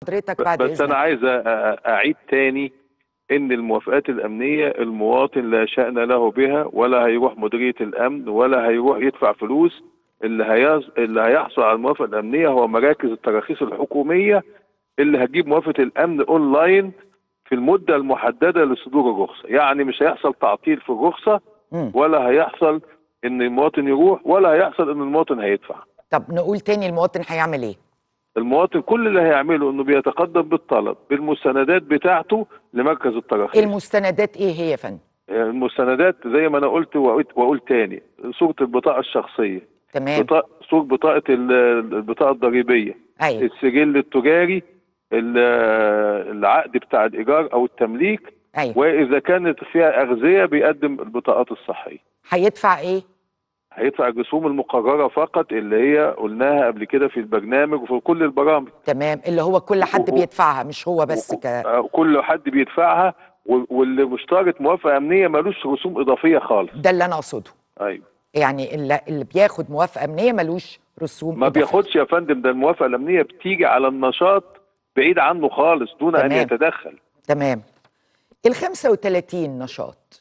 حضرتك بعد بس انا اذنك عايز أ- أ- اعيد تاني ان الموافقات الامنيه المواطن لا شان له بها ولا هيروح مديريه الامن ولا هيروح يدفع فلوس اللي هيز... اللي هيحصل على الموافقه الامنيه هو مراكز التراخيص الحكوميه اللي هتجيب موافقه الامن اونلاين في المده المحدده لصدور الرخصه يعني مش هيحصل تعطيل في الرخصه مم. ولا هيحصل ان المواطن يروح ولا هيحصل ان المواطن هيدفع طب نقول تاني المواطن هيعمل ايه المواطن كل اللي هيعمله انه بيتقدم بالطلب بالمستندات بتاعته لمركز التراخيص المستندات ايه هي يا فندم المستندات زي ما انا قلت وقلت واقول تاني صوره البطاقه الشخصيه تمام بطاقه صوره بطاقه ال- البطاقه الضريبيه ايوه السجل التجاري ال- العقد بتاع الايجار او التمليك ايوه واذا كانت فيها اغذيه بيقدم البطاقات الصحيه هيدفع ايه هيدفع الرسوم المقرره فقط اللي هي قلناها قبل كده في البرنامج وفي كل البرامج تمام اللي هو كل حد و- بيدفعها مش هو بس وك- ك آه، كل حد بيدفعها و- واللي مشترط موافقه امنيه ملوش رسوم اضافيه خالص ده اللي انا اقصده ايوه يعني اللي, اللي بياخد موافقه امنيه ملوش رسوم ما إضافية. بياخدش يا فندم ده الموافقه الامنيه بتيجي على النشاط بعيد عنه خالص دون ان تمام. يتدخل تمام ال 35 نشاط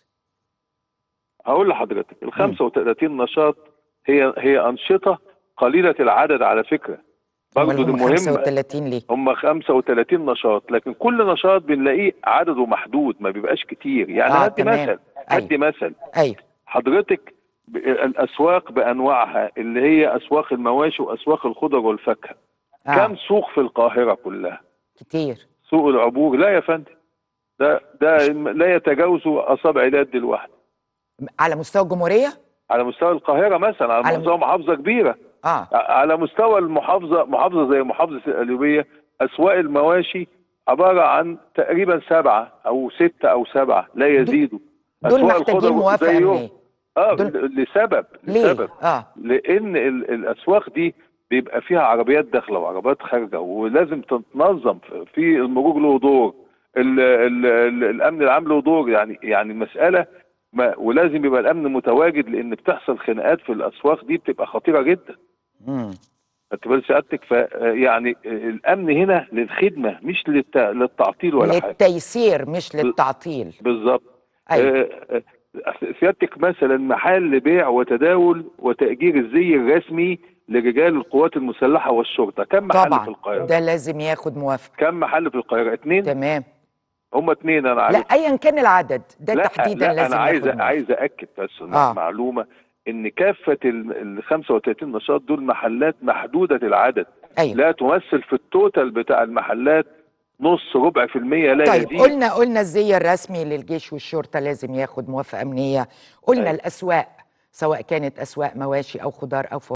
هقول لحضرتك ال 35 نشاط هي هي انشطه قليله العدد على فكره برضه أمال دي هم مهمه 35 ليه هم 35 نشاط لكن كل نشاط بنلاقيه عدده محدود ما بيبقاش كتير يعني آه، هدي تمام. مثل هدي مثل ايوه حضرتك ب- الاسواق بانواعها اللي هي اسواق المواشي واسواق الخضر والفاكهه آه. كم سوق في القاهره كلها كتير سوق العبور لا يا فندم ده ده لا يتجاوز اصابع اليد الواحده على مستوى الجمهوريه على مستوى القاهره مثلا على على مستوى محافظه كبيره اه ع- على مستوى المحافظه محافظه زي محافظه القليوبيه اسواق المواشي عباره عن تقريبا سبعه او سته او سبعه لا يزيدوا دول أسواق محتاجين الخضر موافقه زيهم. امنيه اه دول- ل- لسبب ليه لسبب اه لان ال- الاسواق دي بيبقى فيها عربيات داخله وعربيات خارجه ولازم تتنظم في المرور له دور ال ال ال الامن العام له دور يعني يعني المساله ما ولازم يبقى الامن متواجد لان بتحصل خناقات في الاسواق دي بتبقى خطيره جدا مم. خدت بال سعادتك ف يعني الامن هنا للخدمه مش للت... للتعطيل ولا حاجه للتيسير مش للتعطيل بالظبط ايوه آه، آه، سيادتك مثلا محل بيع وتداول وتأجير الزي الرسمي لرجال القوات المسلحة والشرطة كم محل في طبعا القاهرة ده لازم ياخد موافقه كم محل في القاهرة اتنين تمام هم اتنين انا لا عارف ايا كان العدد ده لا تحديدا لا لازم انا عايز ياخد موافقة. عايز اكد بس آه. معلومة ان كافة ال ال 35 نشاط دول محلات محدودة العدد ايوه لا تمثل في التوتال بتاع المحلات نص ربع في المية لا طيب يزيد قلنا قلنا الزي الرسمي للجيش والشرطه لازم ياخد موافقه امنيه قلنا أيوة. الاسواق سواء كانت اسواق مواشي او خضار او فواكه